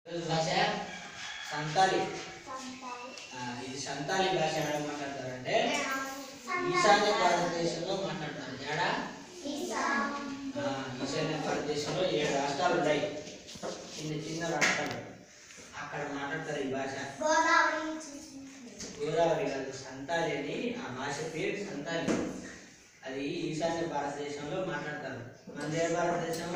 భాష సంతాలి ఆ, ఇది సంతాలి భాష ఎక్కడ మాట్లాడతారంటే ఈశాన్య భారతదేశంలో మాట్లాడతారు ఏడా ఆ, ఈశాన్య భారతదేశంలో ఏడు రాష్ట్రాలు ఉన్నాయి చిన్న చిన్న రాష్ట్రాలు అక్కడ మాట్లాడతారు ఈ భాష గోదావరి కాదు సంతాలి అని ఆ భాష పేరు సంతాలి అది ఈశాన్య భారతదేశంలో మాట్లాడతారు మన ఏ భారతదేశం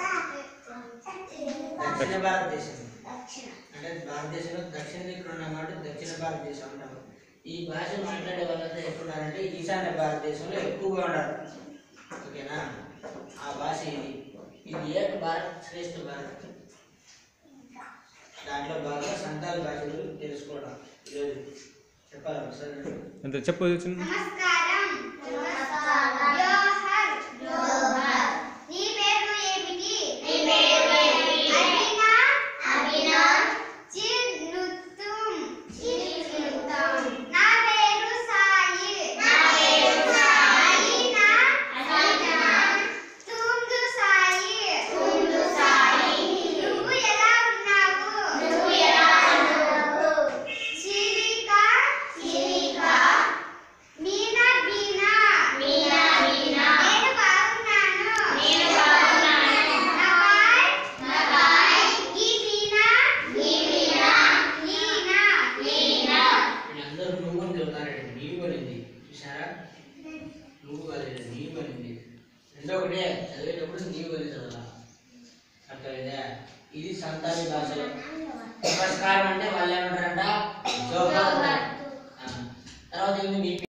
దక్షిణ భారతదేశం అంటే భారతదేశంలో దక్షిణ దిక్కున ఉన్నాం కాబట్టి దక్షిణ భారతదేశం అంటాం ఈ భాష మాట్లాడే వాళ్ళంతా ఎక్కడున్నారంటే ఈశాన్య భారతదేశంలో ఎక్కువగా ఉన్నారు ఓకేనా ఆ భాష ఇది ఇది ఏక భారత్ శ్రేష్ఠ భారత్ దాంట్లో బాగా సంతాల భాష గురించి తెలుసుకోవడం ఈరోజు చెప్పాలి ఒకసారి అంతే చెప్పు చిన్న నమస్కారం జోహర్ జోహర్ నీ పేరు ఏమిటి నీ పేరు ఏమిటి అబినా అబినా చిన్నుతుం చిన్నుతుం నా పేరు సాయి నా పేరు సాయి అలీనా అలీనా తుందు సాయి తుందు సాయి నువ్వు ఎలా ఉన్నావు నువ్వు ఎలా ఉన్నావు చిరిక చిరిక మీనా మీనా మీనా మీనా నేను బాగున్నాను నేను బాగున్నాను నబాయ్ నబాయ్ ఈ మీనా ఈ మీనా లీనా లీనా అందరూ నువ్వు అని చెబుతారండి నీవు అనింది చూసారా నువ్వు కాలేదు నీవు అనింది రెండో ఒకటే చదివేటప్పుడు నీవు అని చదవాలా అర్థమైందా ఇది సంతాలి భాషలో నమస్కారం అంటే వాళ్ళు ఏమంటారంట జోహర్ ఆ. తర్వాత ఏంది మీ